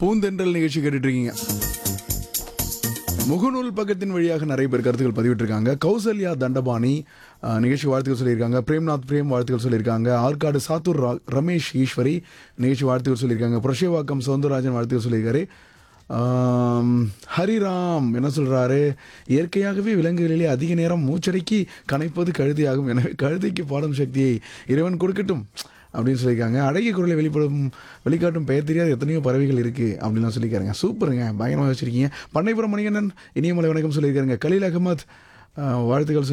பூந்தென்றல் நிகழ்ச்சி கேட்டுட்டு இருக்கீங்க முகநூல் பக்கத்தின் வழியாக நிறைய பேர் கருத்துக்கள் பதிவிட்டிருக்காங்க கௌசல்யா தண்டபாணி அஹ், நிகழ்ச்சி வாழ்த்துக்கள் சொல்லியிருக்காங்க பிரேம்நாத் பிரேம் வாழ்த்துக்கள் சொல்லியிருக்காங்க ஆற்காடு சாத்தூர் ரா- ரமேஷ் ஈஸ்வரி நிகழ்ச்சி வாழ்த்துக்கள் சொல்லியிருக்காங்க புரஷேவாக்கம் சவுந்தரராஜன் வாழ்த்துக்கள் சொல்லியிருக்காரு ஆம், ஹரிராம் என்ன சொல்றாரு இயற்கையாகவே விலங்குகளிலே அதிக நேரம் மூச்சடக்கி கனைப்பது கழுதையாகும் எனவே கழுதைக்கு பாடும் சக்தியை இறைவன் கொடுக்கட்டும் அப்படின்னு சொல்லியிருக்காங்க அழகிய குரலை வெளிப்படும் வெளிக்காட்டும் பெயர் தெரியாத எத்தனையோ பறவைகள் இருக்கு அப்படின்லாம் சொல்லியிருக்காங்க சூப்பருங்க பயங்கரமாக வச்சிருக்கீங்க பண்ணைப்புறம் மணிகண்டன் இனியமலை வணக்கம் சொல்லியிருக்காருங்க கலீல் அகமத் அஹ், வாழ்த்துக்கள் சொல்லி